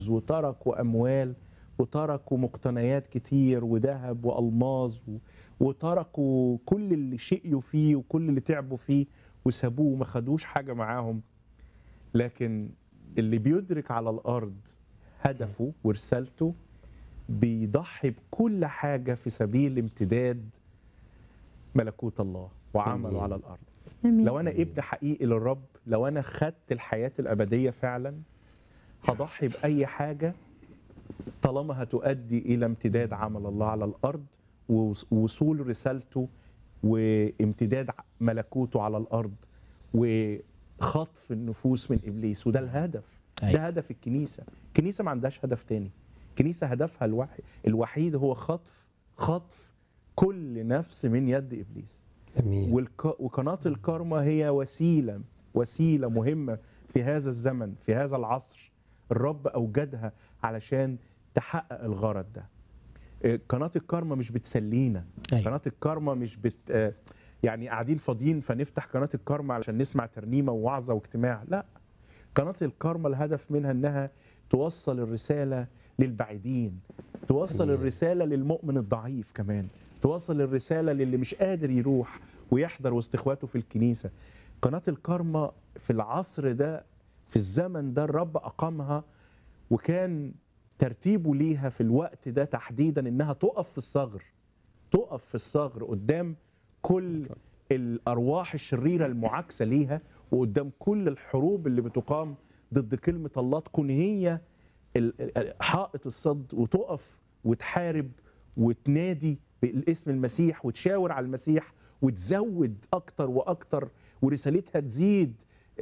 وتركوا اموال وتركوا مقتنيات كتير وذهب والماظ و- وتركوا كل اللي شقيوا فيه وكل اللي تعبوا فيه وسابوه وما خدوش حاجه معاهم لكن اللي بيدرك على الارض هدفه ورسالته بيضحي بكل حاجه في سبيل امتداد ملكوت الله وعمله أمين. على الارض امين لو انا ابن حقيقي للرب لو انا خدت الحياه الابديه فعلا هضحي باي حاجه طالما هتؤدي الى امتداد عمل الله على الارض ووصول رسالته وامتداد ملكوته على الارض وخطف النفوس من ابليس وده الهدف أيوة. ده هدف الكنيسه الكنيسه ما عندهاش هدف تاني الكنيسه هدفها الوحيد, الوحيد هو خطف خطف كل نفس من يد ابليس امين والك... وقناة الكارما هي وسيلة وسيلة مهمة في هذا الزمن في هذا العصر الرب أوجدها علشان تحقق الغرض ده آه، قناة الكارما مش بتسلينا أيوة. قناة الكارما مش بت آه، يعني قاعدين فاضيين فنفتح قناة الكارما علشان نسمع ترنيمة ووعظة واجتماع لا قناة الكارما الهدف منها انها توصل الرسالة للبعيدين توصل أمين. الرسالة للمؤمن الضعيف كمان توصل الرسالة للي مش قادر يروح ويحضر وسط اخواته في الكنيسة قناة الكارما في العصر ده في الزمن ده الرب أقامها وكان ترتيبه ليها في الوقت ده تحديدا انها تقف في الثغر تقف في الثغر قدام كل الارواح الشريره المعاكسه ليها وقدام كل الحروب اللي بتقام ضد كلمه الله تكون هي ال- ال- حائط الصد وتقف وتحارب وتنادي باسم المسيح وتشاور على المسيح وتزود اكتر واكتر ورسالتها تزيد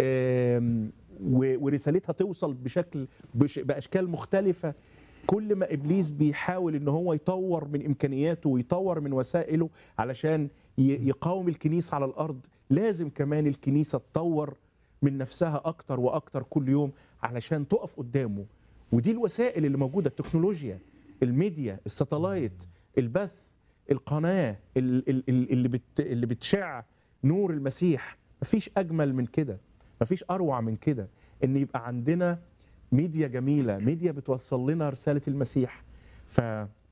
آم، و- ورسالتها توصل بشكل بش- باشكال مختلفه كل ما ابليس بيحاول ان هو يطور من امكانياته ويطور من وسائله علشان ي- يقاوم الكنيسه على الارض لازم كمان الكنيسه تطور من نفسها اكتر واكتر كل يوم علشان تقف قدامه ودي الوسائل اللي موجوده التكنولوجيا الميديا الساتلايت البث القناه ال- ال- ال- اللي بت اللي بتشع نور المسيح مفيش اجمل من كده مفيش اروع من كده ان يبقى عندنا ميديا جميله ميديا بتوصل لنا رساله المسيح ف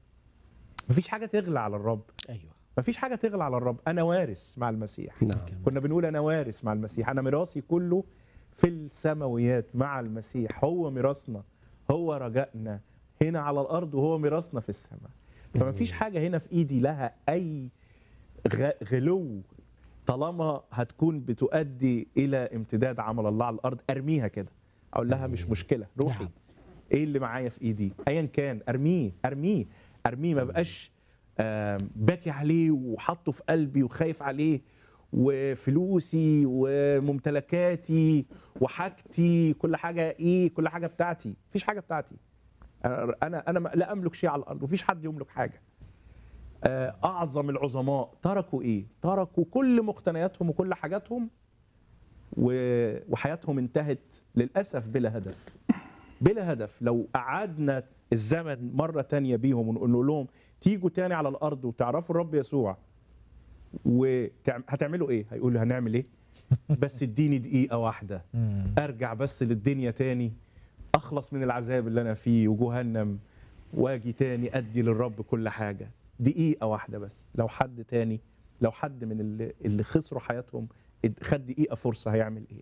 مفيش حاجه تغلى على الرب ايوه مفيش حاجه تغلى على الرب انا وارث مع المسيح نعم كنا بنقول انا وارث مع المسيح انا ميراثي كله في السماويات مع المسيح هو ميراثنا هو رجائنا هنا على الارض وهو ميراثنا في السماء فما فيش حاجه هنا في ايدي لها اي غ- غلو طالما هتكون بتؤدي الى امتداد عمل الله على الارض ارميها كده اقول لها مش مشكله روحي نعم. ايه اللي معايا في ايدي ايا كان ارميه ارميه ارميه ما بقاش آم، باكي عليه وحاطه في قلبي وخايف عليه وفلوسي وممتلكاتي وحاجتي كل حاجه ايه كل حاجه بتاعتي مفيش حاجه بتاعتي انا انا أنا لا املك شيء على الارض مفيش حد يملك حاجه آه، اعظم العظماء تركوا ايه تركوا كل مقتنياتهم وكل حاجاتهم و- وحياتهم انتهت للاسف بلا هدف بلا هدف لو قعدنا الزمن مره تانية بيهم ونقول لهم تيجوا تاني على الارض وتعرفوا الرب يسوع وهتعملوا ايه هيقولوا هنعمل ايه بس اديني دقيقه واحده ارجع بس للدنيا تاني اخلص من العذاب اللي انا فيه وجهنم واجي تاني ادي للرب كل حاجه دقيقه واحده بس لو حد تاني لو حد من اللي, اللي خسروا حياتهم اد- خد دقيقه فرصه هيعمل ايه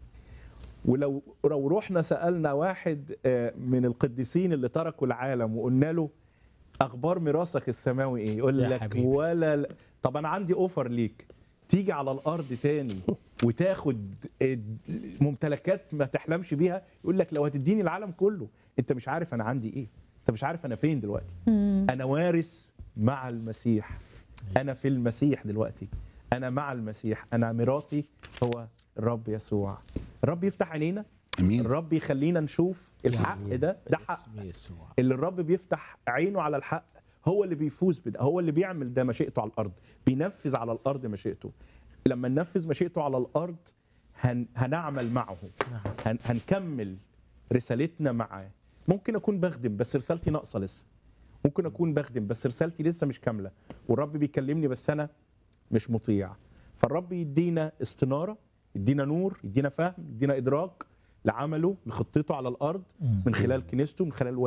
ولو لو رحنا سالنا واحد آه، من القديسين اللي تركوا العالم وقلنا له اخبار ميراثك السماوي ايه يقول يا لك حبيبي. ولا ل- طب انا عندي اوفر ليك تيجي على الارض تاني وتاخد ممتلكات ما تحلمش بيها يقول لك لو هتديني العالم كله انت مش عارف انا عندي ايه انت مش عارف انا فين دلوقتي انا وارث مع المسيح انا في المسيح دلوقتي انا مع المسيح انا ميراثي هو الرب يسوع الرب يفتح عينينا امين الرب يخلينا نشوف الحق آمين. ده ده حق باسم يسوع اللي الرب بيفتح عينه على الحق هو اللي بيفوز بده هو اللي بيعمل ده مشيئته على الارض بينفذ على الارض مشيئته لما ننفذ مشيئته على الارض هن هنعمل معه نعم هن هنكمل رسالتنا معاه ممكن اكون بخدم بس رسالتي ناقصه لسه ممكن اكون بخدم بس رسالتي لسه مش كامله والرب بيكلمني بس انا مش مطيع فالرب يدينا استناره يدينا نور يدينا فهم يدينا ادراك لعمله لخطته على الارض مم. من خلال كنيسته من خلال